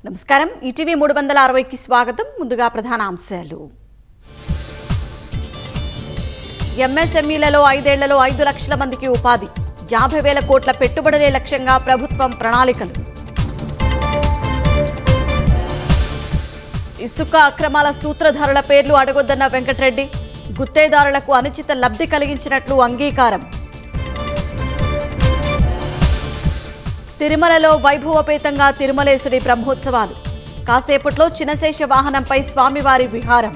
నమస్కారం ఈటీవీ మూడు వందల అరవైకి స్వాగతం ముందుగా ప్రధాన అంశాలు ఎంఎస్ఎంఈలలో ఐదేళ్లలో ఐదు లక్షల మందికి ఉపాధి యాభై వేల కోట్ల పెట్టుబడులే లక్ష్యంగా ప్రభుత్వం ప్రణాళికలు ఇసుక అక్రమాల సూత్రధారుల పేర్లు అడగొద్దన్న వెంకటరెడ్డి గుత్తేదారులకు అనుచిత లబ్ధి కలిగించినట్లు అంగీకారం తిరుమలలో వైభవపేతంగా తిరుమలేశుడి బ్రహ్మోత్సవాలు కాసేపట్లో చినశేష వాహనంపై స్వామివారి విహారం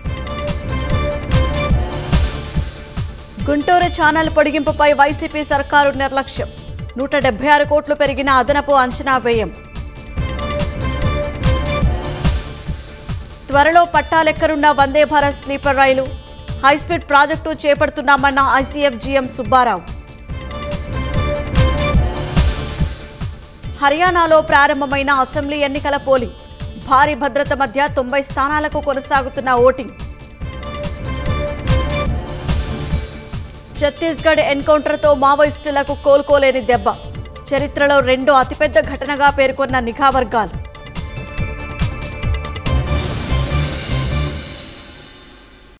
గుంటూరు ఛానల్ పొడిగింపుపై వైసీపీ సర్కారు నిర్లక్ష్యం నూట డెబ్బై ఆరు కోట్లు పెరిగిన అదనపు అంచనా వ్యయం త్వరలో పట్టాలెక్కరున్న వందే భారత్ స్లీపర్ రైలు హైస్పీడ్ ప్రాజెక్టు చేపడుతున్నామన్న ఐసీఎఫ్ జీఎం సుబ్బారావు హర్యానాలో ప్రారంభమైన అసెంబ్లీ ఎన్నికల పోలింగ్ భారీ భద్రత మధ్య తొంభై స్థానాలకు కొనసాగుతున్న ఓటింగ్ ఛత్తీస్గఢ్ ఎన్కౌంటర్తో మావోయిస్టులకు కోలుకోలేని దెబ్బ చరిత్రలో రెండో అతిపెద్ద ఘటనగా పేర్కొన్న నిఘా వర్గాలు